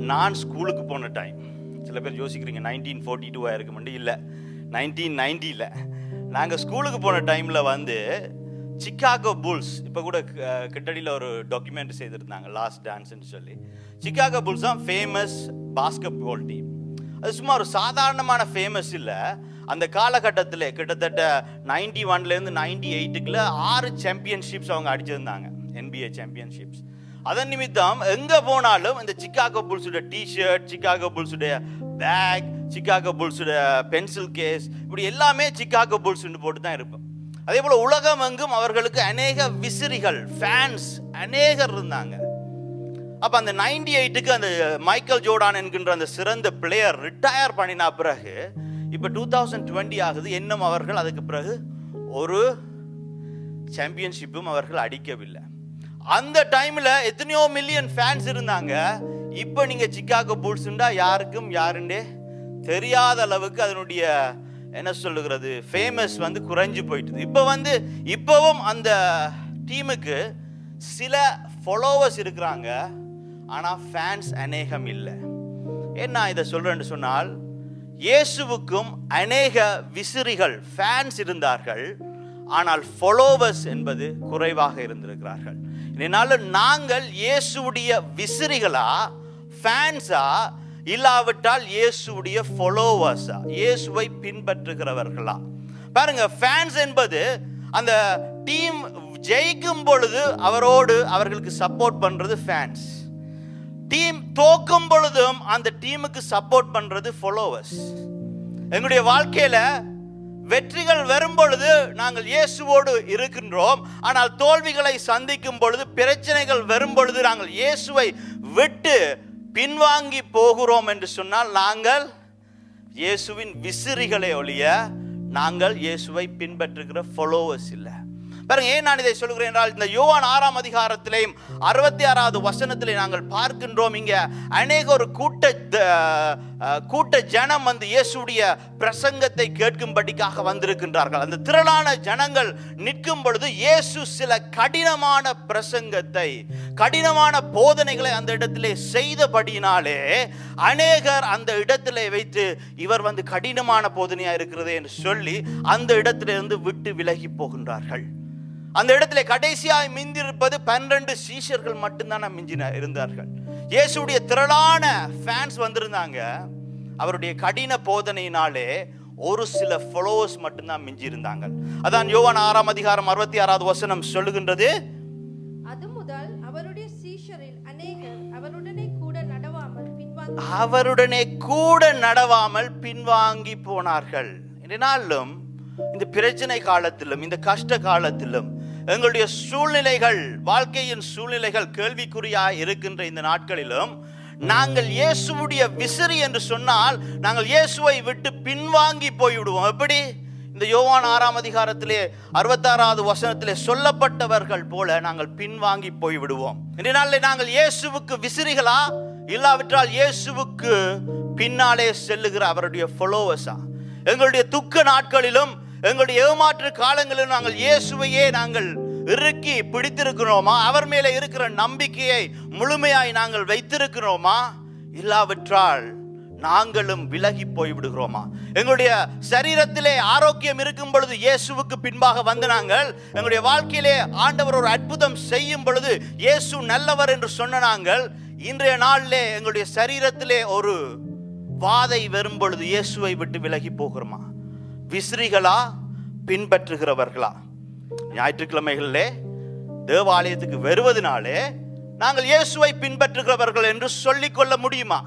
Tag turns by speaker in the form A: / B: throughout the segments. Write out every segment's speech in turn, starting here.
A: நான் ஸ்கூலுக்கு போன டைம் சில பேர் யோசிக்கிறீங்க நைன்டீன் ஃபோர்ட்டி டூவாக இருக்குமெண்டு இல்லை நைன்டீன் நைன்ட்டியில் நாங்கள் ஸ்கூலுக்கு போன டைமில் வந்து சிக்காகோ புல்ஸ் இப்போ கூட க- கிட்டடியில் ஒரு டாக்குமெண்ட் செய்திருந்தாங்க லாஸ்ட் டான்ஸ்னு சொல்லி சிக்காகோ புல்ஸ் தான் ஃபேமஸ் பாஸ்கெட் பால் டீம் அது சும்மா ஒரு சாதாரணமான ஃபேமஸ் இல்லை அந்த காலகட்டத்தில் கிட்டத்தட்ட நைன்டி ஒன்லேருந்து நைன்டி எயிட்டுக்குள்ள ஆறு சாம்பியன்ஷிப்ஸ் அவங்க அடிச்சிருந்தாங்க என்பிஏ சாம்பியன்ஷிப்ஸ் அதன் நிமித்தம் எங்க போனாலும் இந்த சிக்காகோ புல்ஸுடைய டிஷர்ட் சிக்காகோ புல்ஸுடைய பேக் சிக்காகோ புல்ஸுடைய பென்சில் கேஸ் இப்படி எல்லாமே சிக்காகோ புல்ஸ்னு போட்டு தான் இருப்போம் அதே போல உலகம் எங்கும் அவர்களுக்கு அநேக விசிறிகள் ஃபேன்ஸ் அநேகர் இருந்தாங்க அப்ப அந்த நைன்டி எயிட்டுக்கு அந்த மைக்கேல் ஜோர்டான் என்கின்ற அந்த சிறந்த பிளேயர் ரிட்டையர் பண்ணின பிறகு இப்ப டூ தௌசண்ட் டுவெண்ட்டி ஆகுது இன்னும் அவர்கள் அதுக்கு பிறகு ஒரு சாம்பியன்ஷிப்பும் அவர்கள் அடிக்கவில்லை அந்த டைம்ல எத்தனையோ மில்லியன் ஃபேன்ஸ் இருந்தாங்க இப்போ நீங்க சிக்காகோ புல்ஸ்ண்டா யாருக்கும் யாருண்டே தெரியாத அளவுக்கு அதனுடைய என்ன சொல்லுகிறது ஃபேமஸ் வந்து குறைஞ்சு போயிட்டுது இப்போ வந்து இப்போவும் அந்த டீமுக்கு சில ஃபாலோவர்ஸ் இருக்கிறாங்க ஆனால் ஃபேன்ஸ் அநேகம் இல்லை ஏன் நான் இதை சொல்றேன்னு சொன்னால் இயேசுவுக்கும் அநேக விசிறிகள் ஃபேன்ஸ் இருந்தார்கள் ஆனால் ஃபாலோவர்ஸ் என்பது குறைவாக இருந்திருக்கிறார்கள் இதனால நாங்கள் இயேசுவுடைய விசிறிகளா ஃபேன்ஸா இல்லாவிட்டால் இயேசுவுடைய ஃபாலோவர்ஸா இயேசுவை பின்பற்றுகிறவர்களா பாருங்க ஃபேன்ஸ் என்பது அந்த டீம் ஜெயிக்கும் பொழுது அவரோடு அவர்களுக்கு சப்போர்ட் பண்றது ஃபேன்ஸ் டீம் தோக்கும் பொழுதும் அந்த டீமுக்கு சப்போர்ட் பண்றது ஃபாலோவர்ஸ் எங்களுடைய வாழ்க்கையில வெற்றிகள் வரும் பொழுது நாங்கள் இயேசுவோடு இருக்கின்றோம் ஆனால் தோல்விகளை சந்திக்கும் பொழுது பிரச்சனைகள் வரும் பொழுது நாங்கள் இயேசுவை விட்டு பின்வாங்கி போகிறோம் என்று சொன்னால் நாங்கள் இயேசுவின் விசிறிகளே ஒழிய நாங்கள் இயேசுவை பின்பற்றுகிற ஃபாலோவர்ஸ் இல்லை பாருங்க ஏன் நான் இதை சொல்கிறேன் என்றால் இந்த யோவான் ஆறாம் அதிகாரத்திலேயும் அறுபத்தி ஆறாவது வசனத்திலே நாங்கள் பார்க்கின்றோம் இங்க அநேக ஒரு கூட்ட த- அஹ், கூட்ட ஜனம் வந்து இயேசுடைய பிரசங்கத்தை கேட்கும்படிக்காக வந்திருக்கின்றார்கள் அந்த திரளான ஜனங்கள் நிற்கும் பொழுது இயேசு சில கடினமான பிரசங்கத்தை கடினமான போதனைகளை அந்த இடத்திலே செய்தபடியினாலே அநேகர் அந்த இடத்திலே வைத்து இவர் வந்து கடினமான போதனையா இருக்கிறது என்று சொல்லி அந்த இடத்திலிருந்து விட்டு விலகி போகின்றார்கள் அந்த இடத்துல கடைசியாய் மிஞ்சிருப்பது பன்னிரண்டு சீஷர்கள் மட்டும்தான் மிஞ்சின இருந்தார்கள் இயேசுடைய திரளான ஃபேன்ஸ் வந்திருந்தாங்க அவருடைய கடின போதனையினாலே ஒரு சில ஃபாலோவர்ஸ் மட்டும்தான் மிஞ்சி இருந்தாங்க அதான் யோவான் ஆறாம் அதிகாரம் அறுபத்தி ஆறாவது வசனம் சொல்லுகின்றது
B: அது முதல் அவருடைய சீஷரில் அநேகர் அவருடனே கூட நடவாமல் பின்வாங்கி
A: அவருடனே கூட நடவாமல் பின்வாங்கி போனார்கள் இதனாலும் இந்த பிரச்சனை காலத்திலும் இந்த கஷ்ட காலத்திலும் எங்களுடைய சூழ்நிலைகள் வாழ்க்கையின் சூழ்நிலைகள் கேள்விக்குறியாய் இருக்கின்ற இந்த நாட்களிலும் நாங்கள் இயேசுவுடைய விசிறி என்று சொன்னால் நாங்கள் இயேசுவை விட்டு பின்வாங்கி போய்விடுவோம் எப்படி இந்த யோவான் ஆறாம் அதிகாரத்திலே அறுபத்தாறாவது வசனத்திலே சொல்லப்பட்டவர்கள் போல நாங்கள் பின்வாங்கி போய்விடுவோம் இந்த நாளிலே நாங்கள் இயேசுவுக்கு விசிறிகளா இல்லாவிட்டால் இயேசுவுக்கு பின்னாலே செல்லுகிற அவருடைய ஃபாலோவர்ஸா எங்களுடைய துக்க நாட்களிலும் எங்களுடைய ஏமாற்று காலங்களிலும் நாங்கள் இயேசுவையே நாங்கள் இறுக்கி பிடித்திருக்கிறோமா அவர் மேலே இருக்கிற நம்பிக்கையை முழுமையாய் நாங்கள் வைத்திருக்கிறோமா இல்லாவிட்டால் நாங்களும் விலகி போய்விடுகிறோமா எங்களுடைய சரீரத்திலே ஆரோக்கியம் இருக்கும் பொழுது இயேசுவுக்கு பின்பாக வந்து நாங்கள் எங்களுடைய வாழ்க்கையிலே ஆண்டவர் ஒரு அற்புதம் செய்யும் பொழுது இயேசு நல்லவர் என்று சொன்ன நாங்கள் இன்றைய நாளிலே எங்களுடைய சரீரத்திலே ஒரு வாதை வரும் பொழுது இயேசுவை விட்டு விலகி போகிறோமா விசிறிகளா பின்பற்றுகிறவர்களா ஞாயிற்றுக்கிழமைகளிலே தேவாலயத்துக்கு வருவதனாலே நாங்கள் இயேசுவை பின்பற்றுகிறவர்கள் என்று சொல்லிக்கொள்ள முடியுமா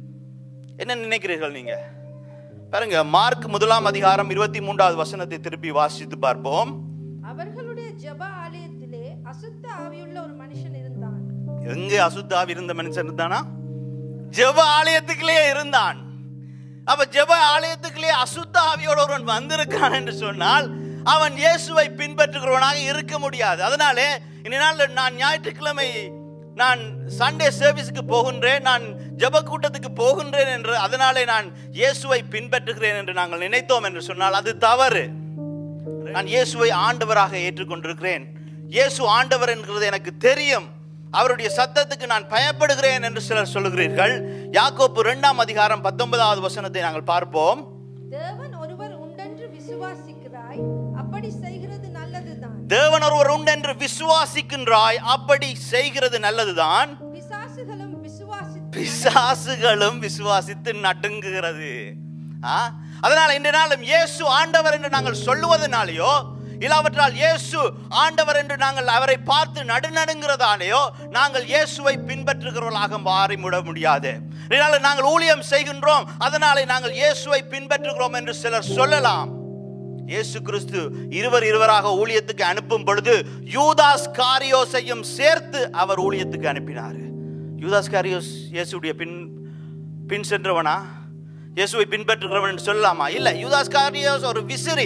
A: என்ன நினைக்கிறீர்கள் நீங்க பாருங்க மார்க் முதலாம் அதிகாரம் இருபத்தி மூன்றாவது வசனத்தை திருப்பி வாசித்து பார்ப்போம்
B: அவர்களுடைய ஜெப ஆலயத்திலே அசுத்த ஆவியுள்ள ஒரு மனுஷன் இருந்தான்
A: எங்க அசுத்தாவி இருந்த மனுஷன் இருந்தானா ஜெப ஆலயத்துக்குள்ளே இருந்தான் அப்ப ஜெப ஆலயத்துக்குள்ளே அசுத்த ஆவியோட ஒருவன் வந்திருக்கான் என்று சொன்னால் அவன் இயேசுவை பின்பற்றுகிறவனாக இருக்க முடியாது அதனாலே இந்த நாள் நான் ஞாயிற்றுக்கிழமை நான் சண்டே சர்வீஸுக்கு போகின்றேன் நான் ஜெப கூட்டத்துக்கு போகின்றேன் என்று அதனாலே நான் இயேசுவை பின்பற்றுகிறேன் என்று நாங்கள் நினைத்தோம் என்று சொன்னால் அது தவறு நான் இயேசுவை ஆண்டவராக ஏற்றுக்கொண்டிருக்கிறேன் இயேசு ஆண்டவர் என்கிறது எனக்கு தெரியும் அவருடைய சத்தத்துக்கு நான் பயப்படுகிறேன் என்று சிலர் சொல்லுகிறீர்கள் யாக்கோப்பு இரண்டாம் அதிகாரம் பத்தொன்பதாவது வசனத்தை நாங்கள் பார்ப்போம்
B: தேவன் ஒருவர் உண்டென்று விசுவாசிக்கிறாய் அப்படி செய்கிறது நல்லதுதான்
A: தேவன் ஒருவர் உண்டென்று விசுவாசிக்கின்றாய் அப்படி செய்கிறது நல்லதுதான்
B: பிசாசுகளும் விசுவாசி
A: பிசாசுகளும் விசுவாசித்து நடுங்குகிறது ஆ? அதனால இன்றைய நாளும் இயேசு ஆண்டவர் என்று நாங்கள் சொல்லுவதனாலேயோ இல்லாவற்றால் இயேசு ஆண்டவர் என்று நாங்கள் அவரை பார்த்து நடுநடுங்கிறதாலேயோ நாங்கள் இயேசுவை பின்பற்றுகிறவர்களாக மாறிவிட முடியாது இதனால நாங்கள் ஊழியம் செய்கின்றோம் அதனாலே நாங்கள் இயேசுவை பின்பற்றுகிறோம் என்று சிலர் சொல்லலாம் இயேசு கிறிஸ்து இருவர் இருவராக ஊழியத்துக்கு அனுப்பும் பொழுது யூதாஸ் காரியோஸையும் சேர்த்து அவர் ஊழியத்துக்கு அனுப்பினார் யூதாஸ் காரியோஸ் இயேசுடைய பின் பின் சென்றவனா இயேசுவை பின்பற்றுகிறவன் என்று சொல்லலாமா இல்ல யூதாஸ் காரியோஸ் ஒரு விசிறி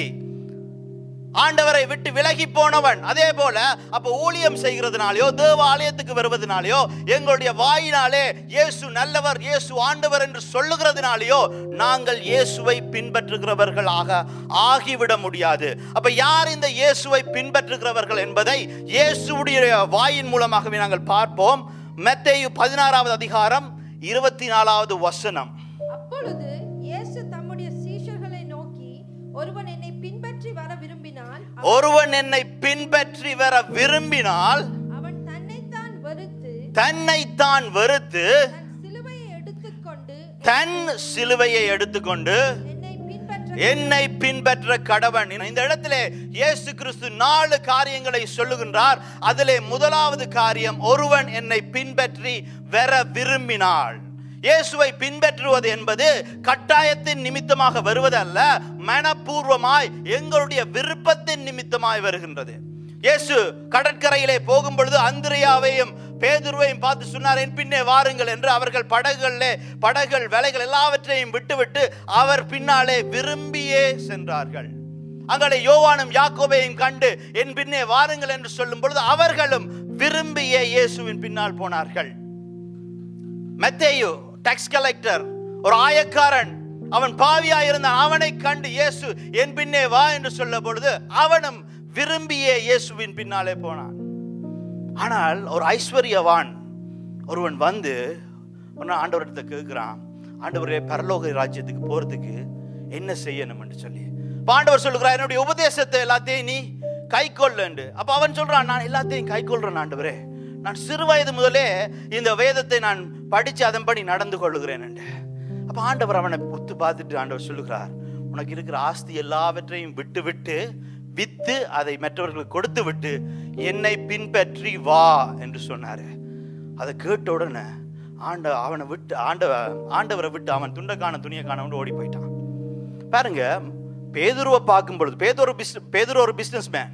A: ஆண்டவரை விட்டு விலகி போனவன் அதே போல அப்ப ஊழியம் செய்கிறதுனாலயோ தேவ ஆலயத்துக்கு வருவதனாலயோ எங்களுடைய வாயினாலே இயேசு நல்லவர் இயேசு ஆண்டவர் என்று சொல்லுகிறதுனாலயோ நாங்கள் இயேசுவை பின்பற்றுகிறவர்களாக ஆகிவிட முடியாது அப்ப யார் இந்த இயேசுவை பின்பற்றுகிறவர்கள் என்பதை இயேசுடைய வாயின் மூலமாகவே நாங்கள் பார்ப்போம் மெத்தேயு பதினாறாவது அதிகாரம் இருபத்தி நாலாவது வசனம்
B: அப்பொழுது இயேசு தம்முடைய சீஷர்களை நோக்கி ஒருவன் என்னை பின்பற்றி வர விரும்பினால்
A: ஒருவன் என்னை பின்பற்றி வர விரும்பினால்
B: அவன் தன்னைத்தான் வெறுத்து
A: தன்னைத்தான் வெறுத்து
B: தன் சிலுவையை எடுத்துக்கொண்டு
A: தன் சிலுவையை எடுத்துக்கொண்டு
B: என்னை பின்பற்ற
A: என்னை பின்பற்ற கடவன் இந்த இடத்திலே இயேசு கிறிஸ்து நாலு காரியங்களை சொல்லுகின்றார் அதிலே முதலாவது காரியம் ஒருவன் என்னை பின்பற்றி வர விரும்பினாள் இயேசுவை பின்பற்றுவது என்பது கட்டாயத்தின் நிமித்தமாக வருவதல்ல மனப்பூர்வமாய் எங்களுடைய விருப்பத்தின் நிமித்தமாய் வருகின்றது இயேசு கடற்கரையிலே போகும் பொழுது அந்திரியாவையும் பேதுருவையும் பார்த்து சொன்னார் என் பின்னே வாருங்கள் என்று அவர்கள் படகுகளிலே படகுகள் வேலைகள் எல்லாவற்றையும் விட்டுவிட்டு அவர் பின்னாலே விரும்பியே சென்றார்கள் அங்கே யோவானும் யாக்கோபையும் கண்டு என் பின்னே வாருங்கள் என்று சொல்லும் பொழுது அவர்களும் விரும்பியே இயேசுவின் பின்னால் போனார்கள் மெத்தேயு டாக்ஸ் கலெக்டர் ஒரு ஆயக்காரன் அவன் பாவியா இருந்தான் அவனை கண்டு இயேசு என் பின்னே வா என்று சொல்ல பொழுது அவனும் விரும்பியே இயேசுவின் பின்னாலே போனான் ஆனால் ஒரு ஐஸ்வர்யவான் ஒருவன் வந்து ஒன்று ஆண்டவரிடத்தை கேட்குறான் ஆண்டவரே பரலோக ராஜ்யத்துக்கு போறதுக்கு என்ன செய்யணும் என்று சொல்லி இப்ப ஆண்டவர் சொல்லுகிறார் என்னுடைய உபதேசத்தை எல்லாத்தையும் நீ கை கொள்ளு அப்ப அவன் சொல்றான் நான் எல்லாத்தையும் கை கொள்றேன் ஆண்டவரே நான் சிறு வயது முதலே இந்த வேதத்தை நான் படிச்சு அதன்படி நடந்து கொள்ளுகிறேன் என்று அப்ப ஆண்டவர் அவனை புத்து பார்த்துட்டு ஆண்டவர் சொல்லுகிறார் உனக்கு இருக்கிற ஆஸ்தி எல்லாவற்றையும் விட்டு விட்டு வித்து அதை மற்றவர்களுக்கு கொடுத்து விட்டு என்னை பின்பற்றி வா என்று சொன்னாரு அதை கேட்ட உடனே ஆண்ட அவனை விட்டு ஆண்ட ஆண்டவரை விட்டு அவன் துண்டக்கான துணியை காணவன் ஓடி போயிட்டான் பாருங்க பேதுருவை பார்க்கும் பொழுது பேதுரு பிஸ் பேதுரு ஒரு பிஸ்னஸ் மேன்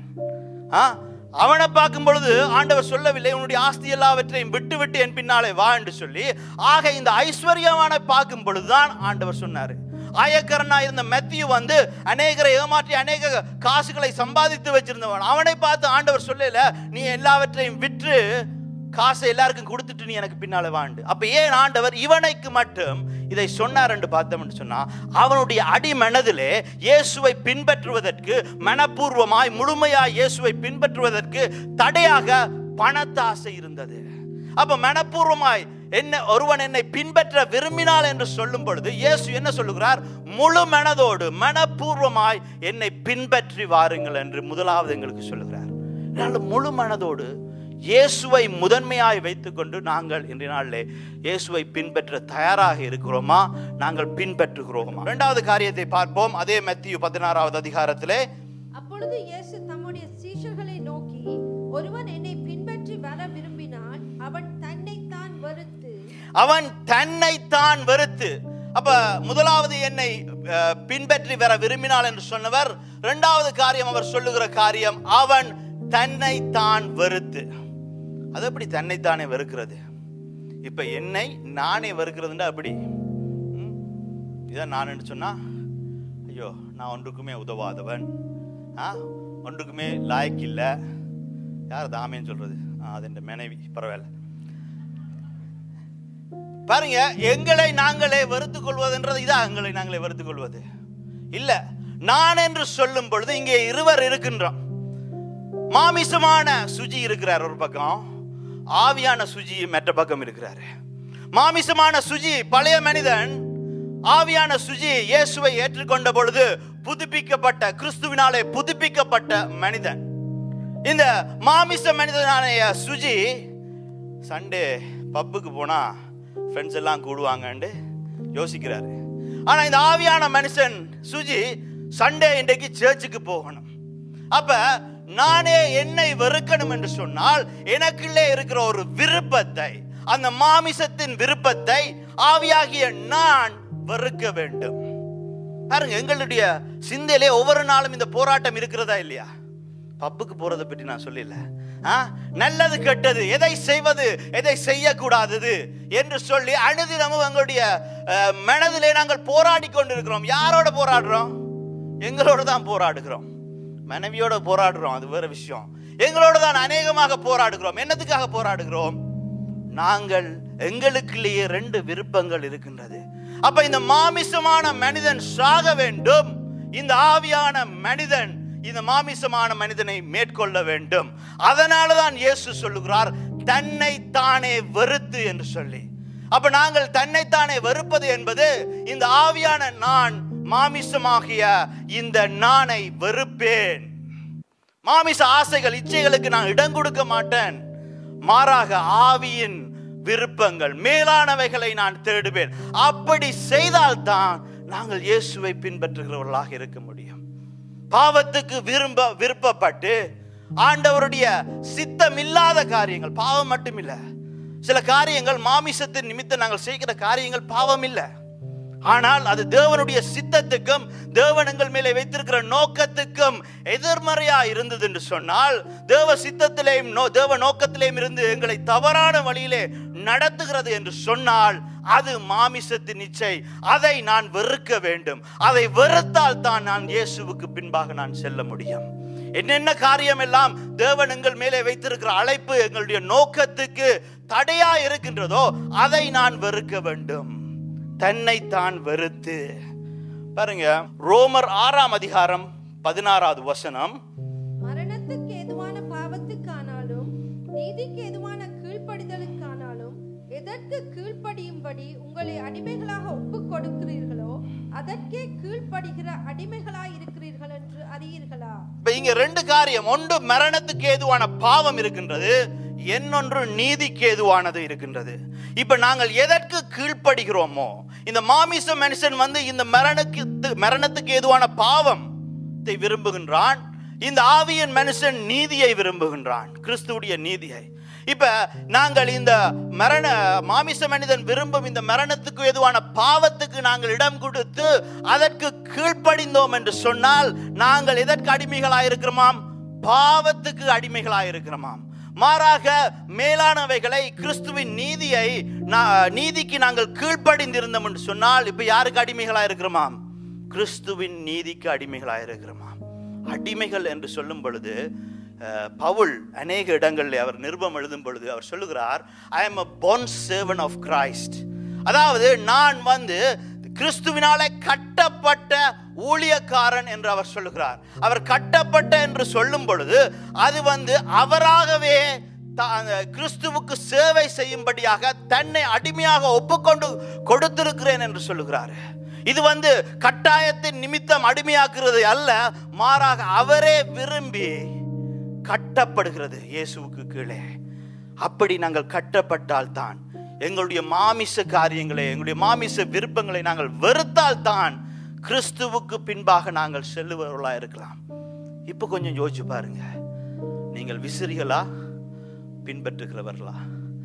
A: ஆ அவனை பார்க்கும் பொழுது ஆண்டவர் சொல்லவில்லை உன்னுடைய ஆஸ்தி எல்லாவற்றையும் விட்டு விட்டு என் பின்னாலே வா என்று சொல்லி ஆக இந்த ஐஸ்வர்யவானை பார்க்கும் பொழுதுதான் ஆண்டவர் சொன்னாரு ஆயக்கரனா இருந்த மெத்தியு வந்து அநேகரை ஏமாற்றி அநேக காசுகளை சம்பாதித்து வச்சிருந்தவன் அவனை பார்த்து ஆண்டவர் சொல்லல நீ எல்லாவற்றையும் விற்று காசை எல்லாருக்கும் கொடுத்துட்டு நீ எனக்கு பின்னால வாண்டு அப்ப ஏன் ஆண்டவர் இவனைக்கு மட்டும் இதை சொன்னார் என்று பார்த்தோம்னு சொன்னா அவனுடைய அடிமனதிலே இயேசுவை பின்பற்றுவதற்கு மனப்பூர்வமாய் முழுமையாய் இயேசுவை பின்பற்றுவதற்கு தடையாக பணத்தாசை இருந்தது அப்ப மனப்பூர்வமாய் என்ன ஒருவன் என்னை பின்பற்ற விரும்பினாள் என்று சொல்லும் பொழுது இயேசு என்ன சொல்லுகிறார் முழு மனதோடு மனப்பூர்வமாய் என்னை பின்பற்றி வாருங்கள் என்று முதலாவது எங்களுக்கு சொல்லுகிறார் அதனால முழு மனதோடு இயேசுவை முதன்மையாய் வைத்துக்கொண்டு நாங்கள் இன்றைய நாளிலே இயேசுவை பின்பற்ற தயாராக இருக்கிறோமா நாங்கள் பின்பற்றுகிறோமா இரண்டாவது காரியத்தை பார்ப்போம் அதே மத்திய பதினாறாவது அதிகாரத்திலே
B: அப்பொழுது இயேசு தம்முடைய சீஷர்களை நோக்கி ஒருவன் என்னை பின்பற்றி வர விரும்பினால் அவன் தன்னைத்தான் வெறுத்து
A: அவன் தன்னைத்தான் வெறுத்து அப்ப முதலாவது என்னை அஹ், பின்பற்றி வர விரும்பினாள் என்று சொன்னவர் இரண்டாவது காரியம் அவர் சொல்லுகிற காரியம் அவன் தன்னைத்தான் வெறுத்து அது எப்படி தன்னைத்தானே வெறுக்கிறது இப்ப என்னை நானே வெறுக்கிறதுண்டா அப்படி ம்? இதான் நான் சொன்னா ஐயோ நான் ஒன்றுக்குமே உதவாதவன் ஆ ஒன்றுக்குமே லாய்க்கு இல்லை யார் அது ஆமேன்னு சொல்றது ஆ, அது என் மனைவி பரவாயில்ல பாருங்க எங்களை நாங்களே வெறுத்துக் கொள்வதுன்றது இதான் எங்களை நாங்களே வெறுத்துக் கொள்வது இல்ல நான் என்று சொல்லும் பொழுது இங்கே இருவர் இருக்கின்றோம் மாமிசமான சுஜி இருக்கிறார் ஒரு பக்கம் ஆவியான சுஜி மற்ற பக்கம் இருக்கிறாரு மாமிசமான சுஜி பழைய மனிதன் ஆவியான சுஜி இயேசுவை ஏற்றுக்கொண்ட பொழுது புதுப்பிக்கப்பட்ட கிறிஸ்துவினாலே புதுப்பிக்கப்பட்ட மனிதன் இந்த மாமிச மனிதனான சுஜி சண்டே பப்புக்கு போனா ஃப்ரெண்ட்ஸ் எல்லாம் கூடுவாங்கன்னு யோசிக்கிறாரு ஆனா இந்த ஆவியான மனுஷன் சுஜி சண்டே இன்றைக்கு சர்ச்சுக்கு போகணும் அப்ப நானே என்னை வெறுக்கணும் என்று சொன்னால் எனக்குள்ளே இருக்கிற ஒரு விருப்பத்தை அந்த மாமிசத்தின் விருப்பத்தை ஆவியாகிய நான் வெறுக்க வேண்டும் பாருங்க எங்களுடைய சிந்தையிலே ஒவ்வொரு நாளும் இந்த போராட்டம் இருக்கிறதா இல்லையா பப்புக்கு போறதை பற்றி நான் சொல்லல ஆ? நல்லது கெட்டது எதை செய்வது எதை செய்யக்கூடாதது என்று சொல்லி அனுதினமும் எங்களுடைய அஹ், மனதிலே நாங்கள் போராடி கொண்டிருக்கிறோம் யாரோட போராடுறோம் எங்களோட தான் போராடுகிறோம் மனைவியோட போராடுறோம் அது வேற விஷயம் எங்களோட தான் அநேகமாக போராடுகிறோம் என்னத்துக்காக போராடுகிறோம் நாங்கள் எங்களுக்குள்ளேயே ரெண்டு விருப்பங்கள் இருக்கின்றது அப்ப இந்த மாமிசமான மனிதன் சாக வேண்டும் இந்த ஆவியான மனிதன் இந்த மாமிசமான மனிதனை மேற்கொள்ள வேண்டும் அதனால தான் இயேசு சொல்லுகிறார் தன்னை தானே வெறுத்து என்று சொல்லி அப்ப நாங்கள் தன்னைத்தானே வெறுப்பது என்பது இந்த ஆவியான நான் மாமிசமாகிய இந்த நானை வெறுப்பேன் மாமிச ஆசைகள் இச்சைகளுக்கு நான் இடம் கொடுக்க மாட்டேன் மாறாக ஆவியின் விருப்பங்கள் மேலானவைகளை நான் தேடுவேன் அப்படி செய்தால்தான் நாங்கள் இயேசுவை பின்பற்றுகிறவர்களாக இருக்க முடியும் பாவத்துக்கு விரும்ப விருப்பப்பட்டு ஆண்டவருடைய சித்தம் இல்லாத காரியங்கள் பாவம் மட்டுமில்ல சில காரியங்கள் மாமிசத்தின் நிமித்தம் நாங்கள் செய்கிற காரியங்கள் பாவம் இல்லை ஆனால் அது தேவனுடைய சித்தத்துக்கும் தேவனங்கள் மேலே வைத்திருக்கிற நோக்கத்துக்கும் எதிர்மறையா இருந்தது என்று சொன்னால் தேவ சித்தத்திலேயும் நோ தேவ நோக்கத்திலேயும் இருந்து எங்களை தவறான வழியிலே நடத்துகிறது என்று சொன்னால் அது மாமிசத்தின் இச்சை அதை நான் வெறுக்க வேண்டும் அதை வெறுத்தால் தான் நான் இயேசுவுக்கு பின்பாக நான் செல்ல முடியும் என்னென்ன காரியம் எல்லாம் தேவன் எங்கள் மேலே வைத்திருக்கிற அழைப்பு எங்களுடைய நோக்கத்துக்கு தடையா இருக்கின்றதோ அதை நான் வெறுக்க வேண்டும் தன்னைத்தான் வெறுத்து பாருங்க ரோமர் ஆறாம் அதிகாரம் பதினாறாவது வசனம்
B: மரணத்துக்கு ஏதுவான பாவத்துக்கானாலும் நீதிக்கு ஏதுவான கீழ்ப்படிதலுக்கானாலும் எதற்கு கீழ்ப்படியும்படி உங்களை அடிமைகளாக ஒப்புக் கொடுக்கிறீர்களோ அதற்கே கீழ்ப்படுகிற அடிமைகளாய் இருக்கிறீர்கள் என்று அறியீர்களா
A: இப்ப இங்க ரெண்டு காரியம் ஒன்று மரணத்துக்கு ஏதுவான பாவம் இருக்கின்றது இன்னொன்று நீதிக்கு ஏதுவானது இருக்கின்றது இப்ப நாங்கள் எதற்கு கீழ்ப்படுகிறோமோ இந்த மாமிச மனுஷன் வந்து இந்த மரணக்கு மரணத்துக்கு ஏதுவான பாவத்தை விரும்புகின்றான் இந்த ஆவியன் மனுஷன் நீதியை விரும்புகின்றான் கிறிஸ்துவுடைய நீதியை இப்ப நாங்கள் இந்த மரண மாமிச மனிதன் விரும்பும் இந்த மரணத்துக்கு எதுவான பாவத்துக்கு நாங்கள் இடம் கொடுத்து அதற்கு கீழ்ப்படிந்தோம் என்று சொன்னால் நாங்கள் எதற்கு அடிமைகளாயிருக்கிறோமாம் பாவத்துக்கு அடிமைகளாயிருக்கிறோமாம் மாறாக மேலானவைகளை கிறிஸ்துவின் நீதியை நா- நீதிக்கு நாங்கள் கீழ்ப்படிந்திருந்தோம் என்று சொன்னால் இப்ப யாருக்கு அடிமைகளா இருக்கிறோமாம் கிறிஸ்துவின் நீதிக்கு அடிமைகளா இருக்கிறோமாம் அடிமைகள் என்று சொல்லும் பொழுது அஹ், பவுல் அநேக இடங்களில் அவர் நிருபம் எழுதும் பொழுது அவர் சொல்லுகிறார் I am a born servant of Christ அதாவது நான் வந்து கிறிஸ்துவினாலே கட்டப்பட்ட ஊழியக்காரன் என்று அவர் சொல்லுகிறார் அவர் கட்டப்பட்ட என்று சொல்லும் பொழுது அது வந்து அவராகவே த- அந்த கிறிஸ்துவுக்கு சேவை செய்யும்படியாக தன்னை அடிமையாக ஒப்புக்கொண்டு கொடுத்திருக்கிறேன் என்று சொல்லுகிறார் இது வந்து கட்டாயத்தின் நிமித்தம் அடிமையாக்குறது அல்ல மாறாக அவரே விரும்பி கட்டப்படுகிறது இயேசுவுக்கு கீழே அப்படி நாங்கள் கட்டப்பட்டால் தான் எங்களுடைய மாமிச காரியங்களை எங்களுடைய மாமிச விருப்பங்களை நாங்கள் வெறுத்தால் தான் கிறிஸ்துவுக்கு பின்பாக நாங்கள் செல்லுபவர்களா இருக்கலாம் இப்போ கொஞ்சம் யோசிச்சு பாருங்க நீங்கள் விசிறிகளா பின்பற்றுகிறவர்களா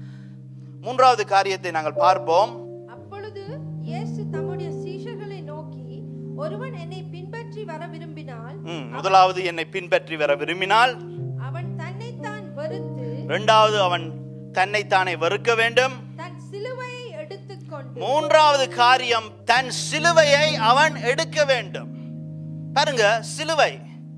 A: மூன்றாவது காரியத்தை நாங்கள் பார்ப்போம்
B: அப்பொழுது இயேசு தம்முடைய சீஷர்களை நோக்கி ஒருவன் என்னை பின்பற்றி வர விரும்பினால்
A: ம், முதலாவது என்னை பின்பற்றி வர விரும்பினால்
B: அவன் தன்னைத்தான் வெறுத்து
A: இரண்டாவது அவன் தன்னைத்தானே வெறுக்க வேண்டும்
B: தன் சிலுவையை எடுத்துக்கொண்டு
A: மூன்றாவது காரியம் தன் சிலுவையை அவன் எடுக்க வேண்டும் பாருங்க சிலுவை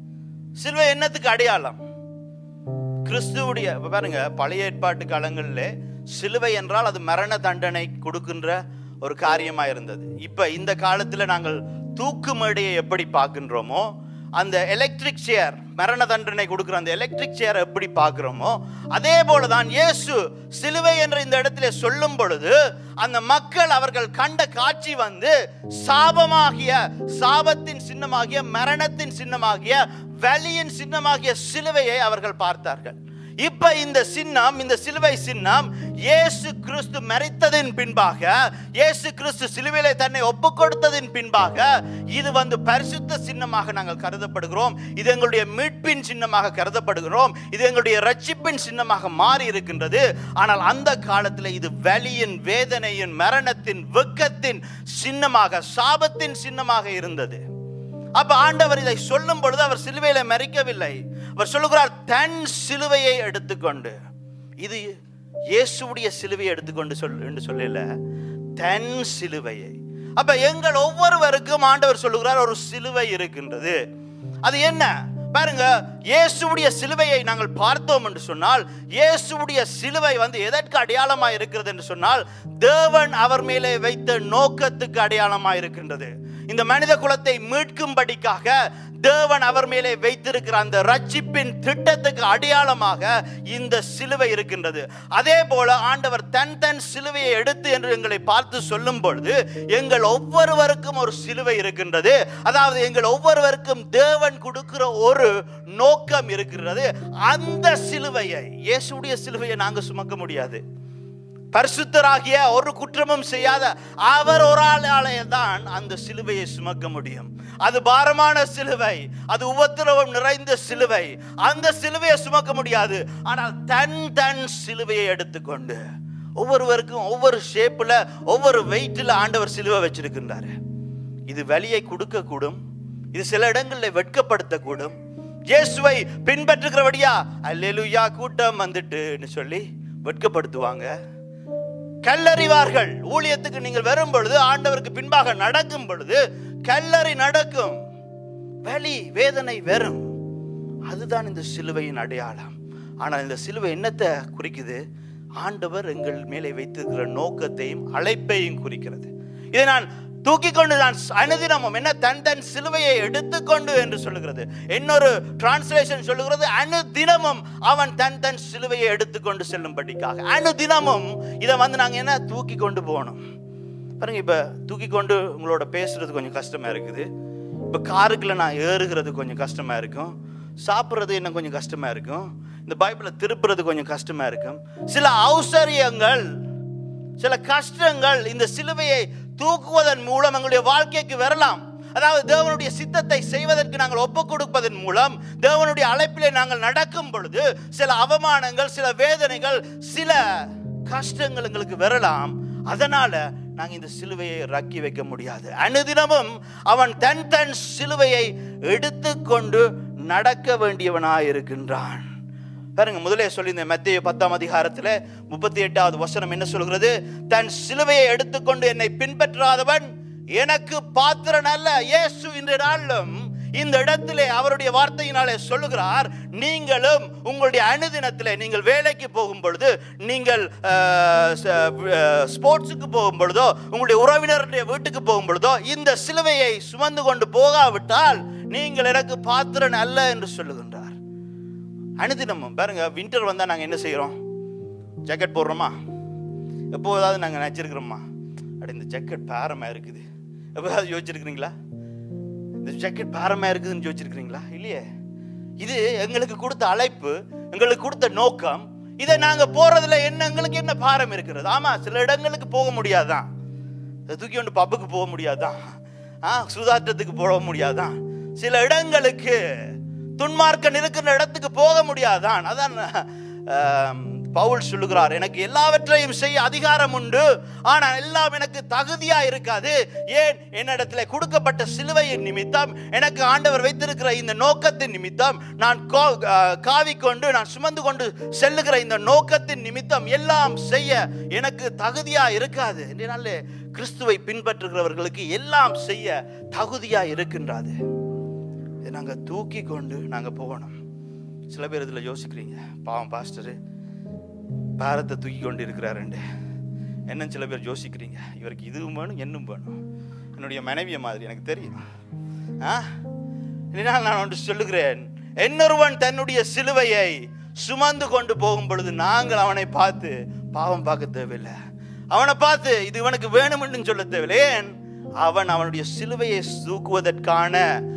A: சிலுவை என்னத்துக்கு அடையாளம் கிறிஸ்துவுடைய இப்ப பாருங்க பழைய ஏற்பாட்டு காலங்களில் சிலுவை என்றால் அது மரண தண்டனை கொடுக்கின்ற ஒரு காரியமா இருந்தது இப்ப இந்த காலத்துல நாங்கள் தூக்கு மேடையை எப்படி பார்க்கின்றோமோ அந்த எலக்ட்ரிக் சேர் மரண தண்டனை கொடுக்குற அந்த எலக்ட்ரிக் சேரை எப்படி பார்க்குறோமோ அதே போல தான் இயேசு சிலுவை என்ற இந்த இடத்திலே சொல்லும் பொழுது அந்த மக்கள் அவர்கள் கண்ட காட்சி வந்து சாபமாகிய சாபத்தின் சின்னமாகிய மரணத்தின் சின்னமாகிய வலியின் சின்னமாகிய சிலுவையை அவர்கள் பார்த்தார்கள் இப்ப இந்த சின்னம் இந்த சிலுவை சின்னம் இயேசு கிறிஸ்து மரித்ததின் பின்பாக இயேசு கிறிஸ்து சிலுவையிலே தன்னை ஒப்பு கொடுத்ததின் பின்பாக இது வந்து பரிசுத்த சின்னமாக நாங்கள் கருதப்படுகிறோம் இது எங்களுடைய மீட்பின் சின்னமாக கருதப்படுகிறோம் இது எங்களுடைய ரட்சிப்பின் சின்னமாக மாறி இருக்கின்றது ஆனால் அந்த காலத்தில் இது வலியின் வேதனையின் மரணத்தின் வெக்கத்தின் சின்னமாக சாபத்தின் சின்னமாக இருந்தது அப்ப ஆண்டவர் இதை சொல்லும் பொழுது அவர் சிலுவையில மறிக்கவில்லை அவர் சொல்லுகிறார் தன் சிலுவையை எடுத்துக்கொண்டு இது இயேசுவுடைய சிலுவையை எடுத்துக்கொண்டு சொல் என்று சொல்லல தன் சிலுவையை அப்ப எங்கள் ஒவ்வொருவருக்கும் ஆண்டவர் சொல்லுகிறார் ஒரு சிலுவை இருக்கின்றது அது என்ன பாருங்க இயேசுவுடைய சிலுவையை நாங்கள் பார்த்தோம் என்று சொன்னால் இயேசுவுடைய சிலுவை வந்து எதற்கு அடையாளமாக இருக்கிறது என்று சொன்னால் தேவன் அவர் மேலே வைத்த நோக்கத்துக்கு அடையாளமாக இருக்கின்றது இந்த மனித குலத்தை மீட்கும்படிக்காக தேவன் அவர் மேலே வைத்திருக்கிற அந்த ரட்சிப்பின் திட்டத்துக்கு அடையாளமாக இந்த சிலுவை இருக்கின்றது அதே போல ஆண்டவர் தன் தன் சிலுவையை எடுத்து என்று எங்களை பார்த்து சொல்லும் பொழுது எங்கள் ஒவ்வொருவருக்கும் ஒரு சிலுவை இருக்கின்றது அதாவது எங்கள் ஒவ்வொருவருக்கும் தேவன் கொடுக்கிற ஒரு நோக்கம் இருக்கிறது அந்த சிலுவையை இயேசுடைய சிலுவையை நாங்க சுமக்க முடியாது பரிசுத்தராகிய ஒரு குற்றமும் செய்யாத அவர் ஒரு ஆளாலே தான் அந்த சிலுவையை சுமக்க முடியும் அது பாரமான சிலுவை அது உபத்திரவம் நிறைந்த சிலுவை அந்த சிலுவையை சுமக்க முடியாது ஆனால் தன் தன் சிலுவையை எடுத்துக்கொண்டு ஒவ்வொருவருக்கும் ஒவ்வொரு ஷேப்ல ஒவ்வொரு வெயிட்டில் ஆண்டவர் சிலுவை வச்சிருக்கின்றாரு இது வலியை கொடுக்கக்கூடும் இது சில இடங்களில் வெட்கப்படுத்தக்கூடும் இயேசுவை பின்பற்றுகிறபடியா அல்லேலூயா கூட்டம் வந்துட்டுன்னு சொல்லி வெட்கப்படுத்துவாங்க கல்லறிவார்கள் ஊழியத்துக்கு நீங்கள் வரும் பொழுது ஆண்டவருக்கு பின்பாக நடக்கும் பொழுது கல்லறி நடக்கும் வலி வேதனை வரும் அதுதான் இந்த சிலுவையின் அடையாளம் ஆனால் இந்த சிலுவை என்னத்தை குறிக்குது ஆண்டவர் எங்கள் மேலே வைத்திருக்கிற நோக்கத்தையும் அழைப்பையும் குறிக்கிறது இதை நான் தூக்கி கொண்டு நான் அனுதினமும் என்ன தன் தன் சிலுவையை எடுத்துக்கொண்டு என்று சொல்லுகிறது இன்னொரு டிரான்ஸ்லேஷன் சொல்லுகிறது அனுதினமும் அவன் தன் தன் சிலுவையை எடுத்துக்கொண்டு செல்லும்படிக்காக அனுதினமும் இதை வந்து நாங்கள் என்ன தூக்கி கொண்டு போகணும் பாருங்க இப்போ தூக்கி கொண்டு உங்களோட பேசுறது கொஞ்சம் கஷ்டமா இருக்குது இப்போ காருக்குள்ள நான் ஏறுகிறது கொஞ்சம் கஷ்டமா இருக்கும் சாப்பிட்றது இன்னும் கொஞ்சம் கஷ்டமா இருக்கும் இந்த பைபிளை திருப்புறது கொஞ்சம் கஷ்டமா இருக்கும் சில ஔசரியங்கள் சில கஷ்டங்கள் இந்த சிலுவையை தூக்குவதன் மூலம் எங்களுடைய வாழ்க்கைக்கு வரலாம் அதாவது தேவனுடைய சித்தத்தை செய்வதற்கு நாங்கள் ஒப்பு கொடுப்பதன் மூலம் தேவனுடைய அழைப்பிலே நாங்கள் நடக்கும் பொழுது சில அவமானங்கள் சில வேதனைகள் சில கஷ்டங்கள் எங்களுக்கு வரலாம் அதனால நாங்க இந்த சிலுவையை ரக்கி வைக்க முடியாது அனுதினமும் அவன் தன் தன் சிலுவையை எடுத்துக்கொண்டு நடக்க வேண்டியவனாய் இருக்கின்றான் பாருங்க முதலே சொல்லியிருந்தேன் மத்திய பத்தாம் அதிகாரத்தில் முப்பத்தி எட்டாவது வசனம் என்ன சொல்கிறது தன் சிலுவையை எடுத்துக்கொண்டு என்னை பின்பற்றாதவன் எனக்கு பாத்திரன் அல்ல இயேசு இன்று நாளிலும் இந்த இடத்திலே அவருடைய வார்த்தையினாலே சொல்லுகிறார் நீங்களும் உங்களுடைய அனுதினத்திலே நீங்கள் வேலைக்கு போகும் பொழுது நீங்கள் ஸ்போர்ட்ஸுக்கு போகும் பொழுதோ உங்களுடைய உறவினருடைய வீட்டுக்கு போகும் பொழுதோ இந்த சிலுவையை சுமந்து கொண்டு போகாவிட்டால் நீங்கள் எனக்கு பாத்திரன் அல்ல என்று சொல்லுகின்றார் அனுதினமும் பாருங்க வின்டர் வந்தால் நாங்கள் என்ன செய்கிறோம் ஜாக்கெட் போடுறோமா எப்போதாவது நாங்கள் நினச்சிருக்கிறோமா அட இந்த ஜாக்கெட் பாரமாக இருக்குது எப்போதாவது யோசிச்சிருக்கிறீங்களா இந்த ஜாக்கெட் பாரமாக இருக்குதுன்னு யோசிச்சிருக்கிறீங்களா இல்லையே இது எங்களுக்கு கொடுத்த அழைப்பு எங்களுக்கு கொடுத்த நோக்கம் இதை நாங்கள் போகிறதுல என்ன எங்களுக்கு என்ன பாரம் இருக்கிறது ஆமாம் சில இடங்களுக்கு போக முடியாதான் இதை தூக்கி கொண்டு பப்புக்கு போக முடியாதான் ஆ சுதாட்டத்துக்கு போக முடியாதான் சில இடங்களுக்கு துன்மார்க்கன் இருக்கிற இடத்துக்கு போக முடியாதான் அதான் ஆம், பவுல் சொல்லுகிறார் எனக்கு எல்லாவற்றையும் செய்ய அதிகாரம் உண்டு ஆனால் எல்லாம் எனக்கு தகுதியா இருக்காது ஏன் என்னிடத்துல கொடுக்கப்பட்ட சிலுவையின் நிமித்தம் எனக்கு ஆண்டவர் வைத்திருக்கிற இந்த நோக்கத்தின் நிமித்தம் நான் கோ- ஆ, காவிக்கொண்டு நான் சுமந்து கொண்டு செல்லுகிற இந்த நோக்கத்தின் நிமித்தம் எல்லாம் செய்ய எனக்கு தகுதியா இருக்காது என்றாலே கிறிஸ்துவை பின்பற்றுகிறவர்களுக்கு எல்லாம் செய்ய தகுதியா இருக்கின்றது இதை நாங்கள் தூக்கி கொண்டு நாங்கள் போகணும் சில பேர் இதில் யோசிக்கிறீங்க பாவம் பாஸ்டரு பாரத்தை தூக்கி கொண்டு இருக்கிறாருண்டு என்ன சில பேர் யோசிக்கிறீங்க இவருக்கு இதுவும் வேணும் என்னும் வேணும் என்னுடைய மனைவியை மாதிரி எனக்கு தெரியும் ஆ இதனால் நான் ஒன்று சொல்லுகிறேன் இன்னொருவன் தன்னுடைய சிலுவையை சுமந்து கொண்டு போகும் பொழுது நாங்கள் அவனை பார்த்து பாவம் பார்க்க தேவையில்லை அவனை பார்த்து இது இவனுக்கு வேணும்னு சொல்ல தேவையில்லை ஏன் அவன் அவனுடைய சிலுவையை தூக்குவதற்கான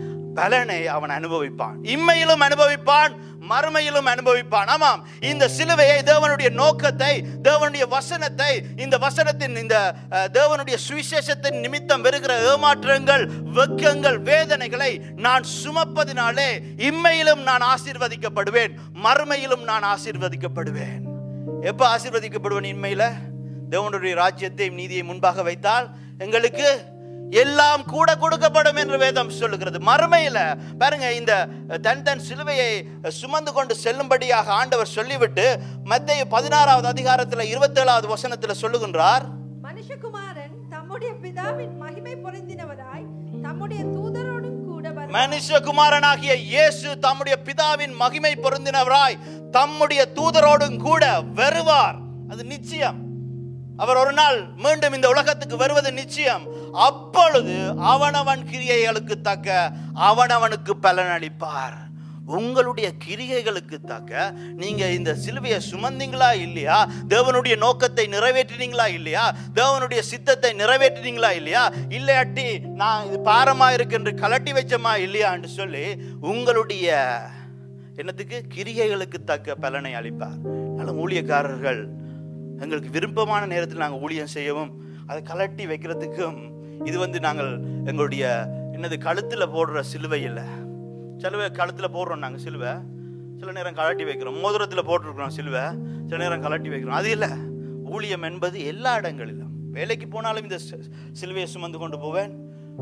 A: பலனை அவன் அனுபவிப்பான் இம்மையிலும் அனுபவிப்பான் மறுமையிலும் அனுபவிப்பான் ஆமாம் இந்த சிலுவையை தேவனுடைய நோக்கத்தை தேவனுடைய வசனத்தை இந்த வசனத்தின் இந்த அஹ், தேவனுடைய சுவிசேஷத்தின் நிமித்தம் வருகிற ஏமாற்றங்கள் வெக்கங்கள் வேதனைகளை நான் சுமப்பதினாலே இம்மையிலும் நான் ஆசீர்வதிக்கப்படுவேன் மறுமையிலும் நான் ஆசீர்வதிக்கப்படுவேன் எப்ப ஆசீர்வதிக்கப்படுவேன் இன்மையில தேவனுடைய ராஜ்யத்தையும் நீதியை முன்பாக வைத்தால் எங்களுக்கு எல்லாம் கூட கொடுக்கப்படும் என்று வேதம் சொல்லுகிறது மறுமையில பாருங்க இந்த தன் தன் சிலுவையை சுமந்து கொண்டு செல்லும்படியாக ஆண்டவர் சொல்லிவிட்டு மத்தேயு பதினாறாவது அதிகாரத்தில் இருபத்தேழாவது வசனத்தில் சொல்லுகின்றார்
B: மனுஷகுமாரன் தம்முடைய பிதாவின் மகிமை பொருந்தினவராய் தம்முடைய தூதரோடும் கூட வருவார்.
A: மனுஷகுமாரனாகிய இயேசு தம்முடைய பிதாவின் மகிமை பொருந்தினவராய் தம்முடைய தூதரோடும் கூட வருவார் அது நிச்சயம் அவர் ஒரு நாள் மீண்டும் இந்த உலகத்துக்கு வருவது நிச்சயம் அப்பொழுது அவனவன் கிரியைகளுக்கு தக்க அவனவனுக்கு பலன் அளிப்பார் உங்களுடைய கிரிகைகளுக்கு தக்க நீங்க இந்த சிலுவையை சுமந்தீங்களா இல்லையா தேவனுடைய நோக்கத்தை நிறைவேற்றினீங்களா இல்லையா தேவனுடைய சித்தத்தை நிறைவேற்றினீங்களா இல்லையா இல்லையாட்டி நான் இது பாரமா இருக்கு என்று கலட்டி வச்சமா இல்லையான்னு சொல்லி உங்களுடைய என்னத்துக்கு கிரிகைகளுக்கு தக்க பலனை அளிப்பார் அதனால ஊழியக்காரர்கள் எங்களுக்கு விருப்பமான நேரத்தில் நாங்கள் ஊழியம் செய்யவும் அதை கலட்டி வைக்கிறதுக்கும் இது வந்து நாங்கள் எங்களுடைய என்னது கழுத்தில் போடுற சிலுவை இல்லை சிலுவை கழுத்தில் போடுறோம் நாங்கள் சிலுவை சில நேரம் கலட்டி வைக்கிறோம் மோதிரத்தில் போட்டிருக்கிறோம் சிலுவை சில நேரம் கலட்டி வைக்கிறோம் அது இல்லை ஊழியம் என்பது எல்லா இடங்களிலும் வேலைக்கு போனாலும் இந்த சி- சிலுவையை சுமந்து கொண்டு போவேன்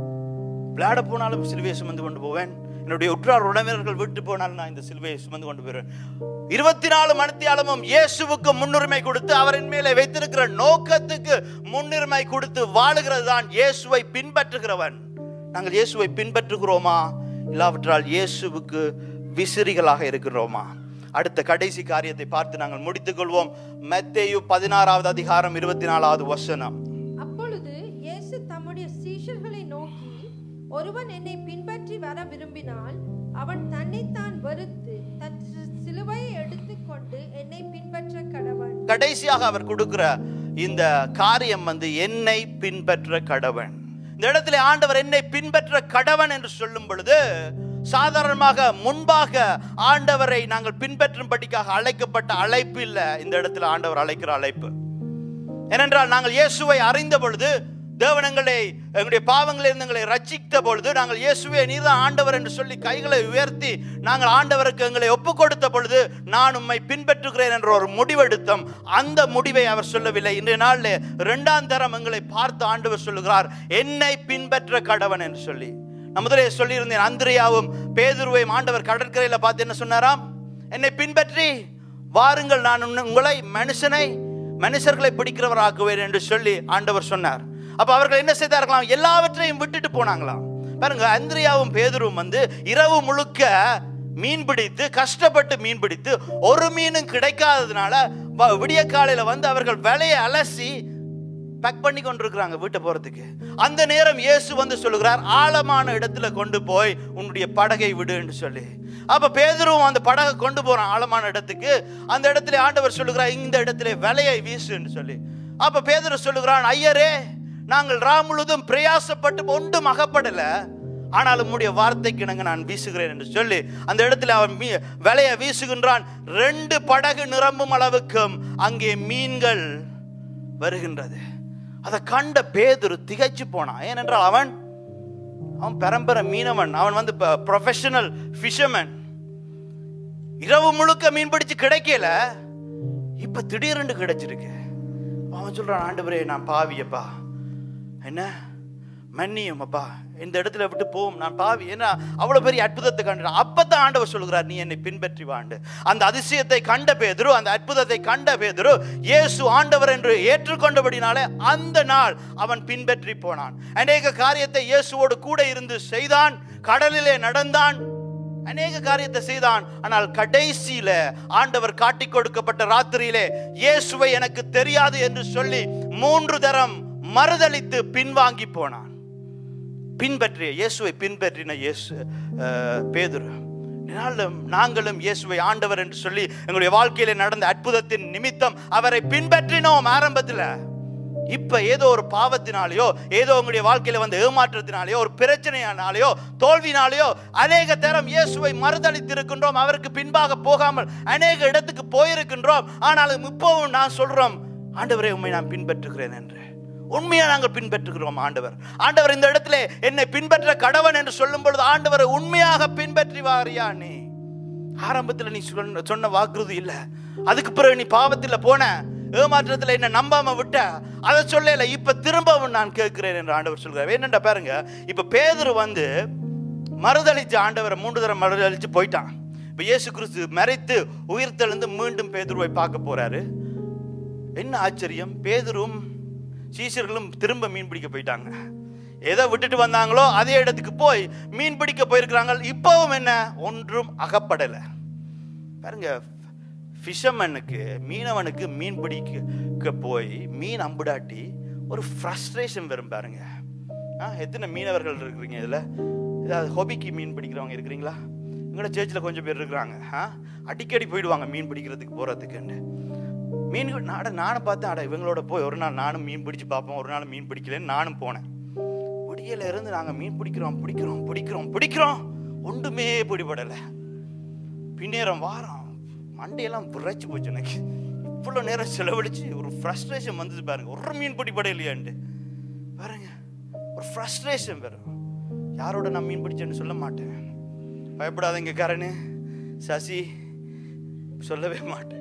A: விளையாட போனாலும் சிலுவையை சுமந்து கொண்டு போவேன் என்னுடைய உற்றார் உறவினர்கள் வீட்டு போனாலும் நான் இந்த சிலுவையை சுமந்து கொண்டு போயிடுவேன் இருபத்தி நாலு மணித்தியாலமும் இயேசுவுக்கு முன்னுரிமை கொடுத்து அவரின் மேலே வைத்திருக்கிற நோக்கத்துக்கு முன்னுரிமை கொடுத்து வாழுகிறது தான் இயேசுவை பின்பற்றுகிறவன் நாங்கள் இயேசுவை பின்பற்றுகிறோமா இல்லாவிட்டால் இயேசுவுக்கு விசிறிகளாக இருக்கிறோமா அடுத்த கடைசி காரியத்தை பார்த்து நாங்கள் முடித்துக் கொள்வோம் மத்தேயு பதினாறாவது அதிகாரம் இருபத்தி நாலாவது வசனம்
B: அப்பொழுது இயேசு தம்முடைய சீஷர்களை நோக்கி ஒருவன் என்னை பின்பற்றி வர விரும்பினால் அவன் தன்னைத்தான் வெறுத்து தன் சி- சிலுவையை எடுத்துக்கொண்டு என்னை பின்பற்ற கடவன்
A: கடைசியாக அவர் கொடுக்கிற இந்த காரியம் வந்து என்னை பின்பற்ற கடவன் இந்த இடத்துல ஆண்டவர் என்னை பின்பற்ற கடவன் என்று சொல்லும் பொழுது சாதாரணமாக முன்பாக ஆண்டவரை நாங்கள் பின்பற்றும்படிக்காக அழைக்கப்பட்ட அழைப்பு இல்லை இந்த இடத்துல ஆண்டவர் அழைக்கிற அழைப்பு ஏனென்றால் நாங்கள் இயேசுவை அறிந்த பொழுது தேவனங்களை எங்களுடைய பாவங்களிலிருந்து எங்களை ரட்சித்த பொழுது நாங்கள் இயேசுவே நீதான் ஆண்டவர் என்று சொல்லி கைகளை உயர்த்தி நாங்கள் ஆண்டவருக்கு எங்களை ஒப்பு கொடுத்த பொழுது நான் உம்மை பின்பற்றுகிறேன் என்ற ஒரு முடிவெடுத்தோம் அந்த முடிவை அவர் சொல்லவில்லை இன்றைய நாளில் இரண்டாம் தரம் எங்களை பார்த்து ஆண்டவர் சொல்லுகிறார் என்னை பின்பற்ற கடவன் என்று சொல்லி நான் முதலே சொல்லியிருந்தேன் அந்திரியாவும் பேதுருவையும் ஆண்டவர் கடற்கரையில பார்த்து என்ன சொன்னாராம் என்னை பின்பற்றி வாருங்கள் நான் உன்னை- உங்களை மனுஷனை மனுஷர்களை பிடிக்கிறவராக்குவேன் என்று சொல்லி ஆண்டவர் சொன்னார் அப்ப அவர்கள் என்ன செய்தார்களாம் எல்லாவற்றையும் விட்டுட்டு போனாங்களாம் பாருங்க அந்திரியாவும் பேதுருவும் வந்து இரவு முழுக்க மீன் பிடித்து கஷ்டப்பட்டு மீன் பிடித்து ஒரு மீனும் கிடைக்காததுனால வ- விடிய காலையில வந்து அவர்கள் வலையை அலசி பேக் பண்ணி கொண்டிருக்கிறாங்க வீட்டை போறதுக்கு அந்த நேரம் இயேசு வந்து சொல்லுகிறார் ஆழமான இடத்துல கொண்டு போய் உன்னுடைய படகை விடு என்று சொல்லி அப்ப பேதுருவும் அந்த படகை கொண்டு போறான் ஆழமான இடத்துக்கு அந்த இடத்துல ஆண்டவர் சொல்லுகிறார் இந்த இடத்துல வலையை வீசு என்று சொல்லி அப்ப பேதுரு சொல்லுகிறான் ஐயரே நாங்கள் ரா முழுதும் பிரயாசப்பட்டு ஒன்றும் அகப்படல ஆனால் உம்முடைய வார்த்தைக்கு இணங்க நான் வீசுகிறேன் என்று சொல்லி அந்த இடத்துல அவன் மீ வலையை வீசுகின்றான் ரெண்டு படகு நிரம்பும் அளவுக்கும் அங்கே மீன்கள் வருகின்றது அதை கண்ட பேதுரு திகைச்சு போனான் ஏனென்றால் அவன் அவன் பரம்பரை மீனவன் அவன் வந்து ப்ரொஃபஷனல் ஃபிஷர்மேன் இரவு முழுக்க மீன் பிடிச்சு கிடைக்கல இப்ப திடீரென்று கிடைச்சிருக்கு அவன் சொல்றான் ஆண்டவரே நான் பாவியப்பா என்ன மன்னியும் அப்பா இந்த இடத்துல விட்டு போகும் நான் பாவி ஏன்னா அவ்வளவு பெரிய அற்புதத்தை கண்டான் அப்பதான் ஆண்டவர் சொல்கிறார் நீ என்னை பின்பற்றி வாண்டு அந்த அதிசயத்தை கண்ட பேதுரு அந்த அற்புதத்தை கண்ட பேதுரு இயேசு ஆண்டவர் என்று ஏற்றுக்கொண்டபடினாலே அந்த நாள் அவன் பின்பற்றி போனான் அநேக காரியத்தை இயேசுவோடு கூட இருந்து செய்தான் கடலிலே நடந்தான் அநேக காரியத்தை செய்தான் ஆனால் கடைசியில ஆண்டவர் காட்டி கொடுக்கப்பட்ட ராத்திரியிலே இயேசுவை எனக்கு தெரியாது என்று சொல்லி மூன்று தரம் மறுதலித்து பின்வாங்கி போனான் பின்பற்றிய இயேசுவை பின்பற்றின இயேசு அஹ், பேதுரு நாளும் நாங்களும் இயேசுவை ஆண்டவர் என்று சொல்லி எங்களுடைய வாழ்க்கையில நடந்த அற்புதத்தின் நிமித்தம் அவரை பின்பற்றினோம் ஆரம்பத்தில் இப்ப ஏதோ ஒரு பாவத்தினாலேயோ ஏதோ உங்களுடைய வாழ்க்கையில வந்து ஏமாற்றத்தினாலேயோ ஒரு பிரச்சனையானாலேயோ தோல்வினாலேயோ அநேக தரம் இயேசுவை மறுதளித்திருக்கின்றோம் அவருக்கு பின்பாக போகாமல் அநேக இடத்துக்கு போயிருக்கின்றோம் ஆனாலும் இப்பவும் நான் சொல்றோம் ஆண்டவரே உண்மை நான் பின்பற்றுகிறேன் என்று உண்மையா நாங்கள் பின்பற்றுகிறோம் ஆண்டவர் ஆண்டவர் இந்த இடத்துல என்னை பின்பற்ற கடவன் என்று சொல்லும் பொழுது ஆண்டவரை உண்மையாக பின்பற்றி வாரியா நீ ஆரம்பத்தில் நீ சொன்ன சொன்ன வாக்குறுதி இல்ல அதுக்கு பிறகு நீ பாவத்தில் போன ஏமாற்றத்தில் என்ன நம்பாம விட்ட அதை சொல்லல இப்ப திரும்பவும் நான் கேட்கிறேன் என்று ஆண்டவர் சொல்கிறார் என்னண்டா பாருங்க இப்ப பேதுரு வந்து மறுதளிச்சு ஆண்டவரை மூன்று தரம் மறுதளிச்சு போயிட்டான் இப்ப இயேசு கிறிஸ்து மறைத்து உயிர்த்தெழுந்து மீண்டும் பேதுருவை பார்க்க போறாரு என்ன ஆச்சரியம் பேதுரும் சீசர்களும் திரும்ப மீன் பிடிக்க போயிட்டாங்க எதை விட்டுட்டு வந்தாங்களோ அதே இடத்துக்கு போய் மீன் பிடிக்க போயிருக்கிறாங்க இப்பவும் என்ன ஒன்றும் அகப்படலை பாருங்க ஃபிஷர்மேனுக்கு மீனவனுக்கு மீன் பிடிக்க போய் மீன் அம்புடாட்டி ஒரு ஃப்ரஸ்ட்ரேஷன் வரும் பாருங்க ஆ எத்தனை மீனவர்கள் இருக்கிறீங்க இதில் ஏதாவது ஹொபிக்கு மீன் பிடிக்கிறவங்க இருக்கிறீங்களா எங்களோட சேர்ச்சில் கொஞ்சம் பேர் இருக்கிறாங்க ஆ அடிக்கடி போயிடுவாங்க மீன் பிடிக்கிறதுக்கு போகிறதுக்குன்னு மீன் நாட நானும் பார்த்தேன் அட இவங்களோட போய் ஒரு நாள் நானும் மீன் பிடிச்சு பார்ப்போம் ஒரு நாள் மீன் பிடிக்கலன்னு நானும் போனேன் விடியல இருந்து நாங்கள் மீன் பிடிக்கிறோம் பிடிக்கிறோம் பிடிக்கிறோம் பிடிக்கிறோம் ஒன்றுமே பிடிபடலை பின்னேரம் வாரம் மண்டையெல்லாம் விரைச்சு போச்சு எனக்கு இவ்வளோ நேரம் செலவழிச்சு ஒரு ஃப்ரஸ்ட்ரேஷன் வந்தது பாருங்க ஒரு மீன் பிடிபட இல்லையாண்டு பாருங்க ஒரு ஃப்ரஸ்ட்ரேஷன் வரும் யாரோட நான் மீன் பிடிச்சேன்னு சொல்ல மாட்டேன் பயப்படாதீங்க காரனு சசி சொல்லவே மாட்டேன்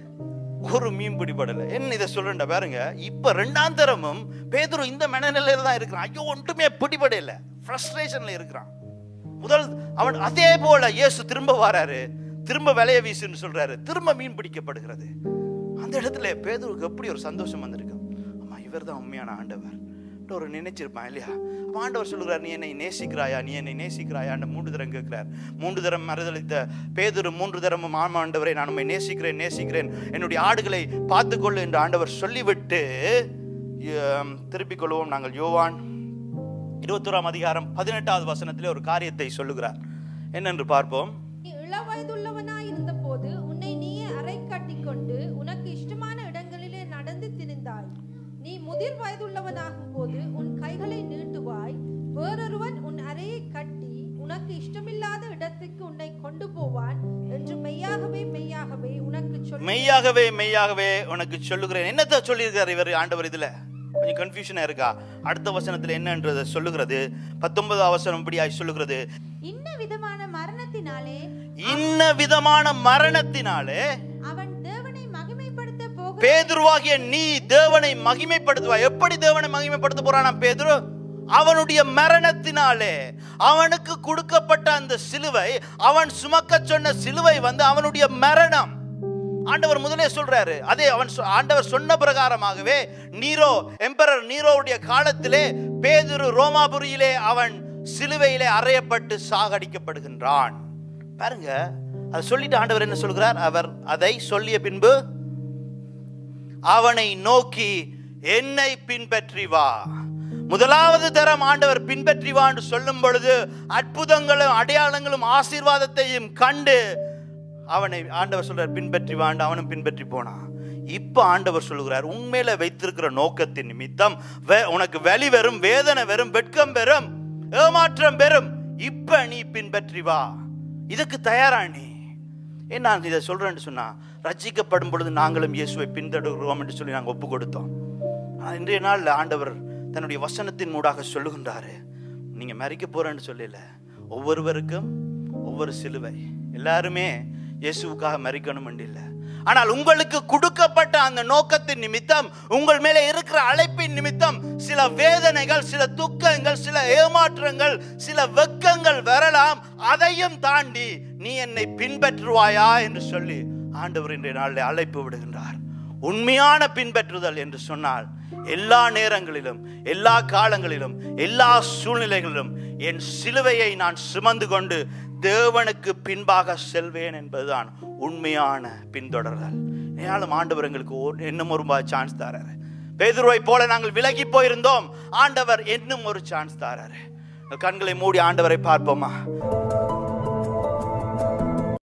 A: ஒரு மீன் பிடிபடலை என்ன இதை சொல்றேன்டா பாருங்க இப்ப ரெண்டாம் தரமும் பேதுரு இந்த மனநிலையில தான் இருக்கிறான் ஐயோ ஒன்றுமே பிடிபடல ஃப்ரஸ்ட்ரேஷன்ல இருக்கிறான் முதல் அவன் அதே போல இயேசு திரும்ப வராரு திரும்ப விளைய வீசுன்னு சொல்றாரு திரும்ப மீன் பிடிக்கப்படுகிறது அந்த இடத்துல பேதுருக்கு எப்படி ஒரு சந்தோஷம் வந்திருக்கு ஆமா இவர் தான் உண்மையான ஆண்டவர் ஒரு நினைச்சிருப்பான் இல்லையா அப்ப ஆண்டவர் சொல்லுகிறார் நீ என்னை நேசிக்கிறாயா நீ என்னை நேசிக்கிறாயான்னு மூன்று தரம் கேட்கிறார் மூன்று தரம் மறுதளித்த பேதுரு மூன்று தரமும் ஆமா ஆண்டவரை நான் உண்மை நேசிக்கிறேன் நேசிக்கிறேன் என்னுடைய ஆடுகளை பார்த்துக்கொள்ளு என்று ஆண்டவர் சொல்லிவிட்டு ஆம், திருப்பிக் கொள்வோம் நாங்கள் யோவான் இருபத்தோராம் அதிகாரம் பதினெட்டாவது வசனத்திலே ஒரு காரியத்தை சொல்லுகிறார் என்னென்று பார்ப்போம்
B: நீ இளவயதுள்ளவனாயிருந்த போது உன்னை நீயே அறை கட்டிக்கொண்டு உனக்கு இஷ்டமான இடங்களிலே நடந்து திரிந்தாய் நீ முதிர் வயதுள்ளவனாகும் போது உன் கைகளை நீட்டுவாய் வேறொருவன் உன் அறையை கட்டி உனக்கு இஷ்டமில்லாத இடத்துக்கு உன்னை கொண்டு போவான் என்று மெய்யாகவே மெய்யாகவே உனக்கு சொல்லி
A: மெய்யாகவே மெய்யாகவே உனக்கு சொல்லுகிறேன் என்னத்தை சொல்லியிருக்கார் இவர் ஆண்டவர் இதுல கொஞ்சம் கன்ஃபியூஷனா இருக்கா அடுத்த வசனத்துல என்னன்றதை சொல்லுகிறது பத்தொன்பதாவது வசனம் இப்படியாய் சொல்லுகிறது
C: இன்ன விதமான மரணத்தினாலே
A: இன்ன விதமான மரணத்தினாலே
C: அவன் தேவனை மகிமைப்படுத்த போக
A: பேதுருவாகிய நீ தேவனை மகிமைப்படுத்துவாய் எப்படி தேவனை மகிமைப்படுத்த போறானா பேதுரு அவனுடைய மரணத்தினாலே அவனுக்கு கொடுக்கப்பட்ட அந்த சிலுவை அவன் சுமக்க சொன்ன சிலுவை வந்து அவனுடைய மரணம் ஆண்டவர் முதலே சொல்றாரு அதே அவன் சொ- ஆண்டவர் சொன்ன பிரகாரமாகவே நீரோ எம்பரர் நீரோவுடைய காலத்திலே பேதுரு ரோமாபுரியிலே அவன் சிலுவையிலே அறையப்பட்டு சாகடிக்கப்படுகின்றான் பாருங்க அதை சொல்லிட்டு ஆண்டவர் என்ன சொல்கிறார் அவர் அதை சொல்லிய பின்பு அவனை நோக்கி என்னை பின்பற்றி வா முதலாவது தரம் ஆண்டவர் பின்பற்றி வா என்று சொல்லும் பொழுது அற்புதங்களும் அடையாளங்களும் ஆசீர்வாதத்தையும் கண்டு அவனை ஆண்டவர் சொல்றார் பின்பற்றி வாண்டு அவனும் பின்பற்றி போனான் இப்ப ஆண்டவர் சொல்லுகிறார் உண்மையில வைத்திருக்கிற நோக்கத்தின் நிமித்தம் வே- உனக்கு வலி வரும் வேதனை வரும் வெட்கம் பெறும் ஏமாற்றம் பெறும் இப்ப நீ பின்பற்றி வா இதுக்கு தயாரா நீ ஏன் நான் இதை சொல்றேன்னு சொன்னா ரட்சிக்கப்படும் பொழுது நாங்களும் இயேசுவை பின்தொடர்கிறோம் என்று சொல்லி நாங்கள் ஒப்பு கொடுத்தோம் ஆனால் இன்றைய நாள்ல ஆண்டவர் தன்னுடைய வசனத்தின் மூடாக சொல்லுகின்றாரு நீங்க மறிக்க போறேன்னு சொல்லல ஒவ்வொருவருக்கும் ஒவ்வொரு சிலுவை எல்லாருமே இயேசுவுக்காக மறிக்கணும் இல்லை ஆனால் உங்களுக்கு கொடுக்கப்பட்ட அந்த நோக்கத்தின் நிமித்தம் உங்கள் மேலே இருக்கிற அழைப்பின் நிமித்தம் சில வேதனைகள் சில துக்கங்கள் சில ஏமாற்றங்கள் சில வெக்கங்கள் வரலாம் அதையும் தாண்டி நீ என்னை பின்பற்றுவாயா என்று சொல்லி ஆண்டவர் இன்றைய நாளில் அழைப்பு விடுகின்றார் உண்மையான பின்பற்றுதல் என்று சொன்னால் எல்லா நேரங்களிலும் எல்லா காலங்களிலும் எல்லா சூழ்நிலைகளிலும் என் சிலுவையை நான் சுமந்து கொண்டு தேவனுக்கு பின்பாக செல்வேன் என்பதுதான் உண்மையான பின்தொடர்தல் ஏனாலும் ஆண்டவர் எங்களுக்கு ஒரு- இன்னும் ஒரு சான்ஸ் தராரு பேதுருவை போல நாங்கள் விலகி போயிருந்தோம் ஆண்டவர் இன்னும் ஒரு சான்ஸ் தராரு கண்களை மூடி ஆண்டவரை பார்ப்போமா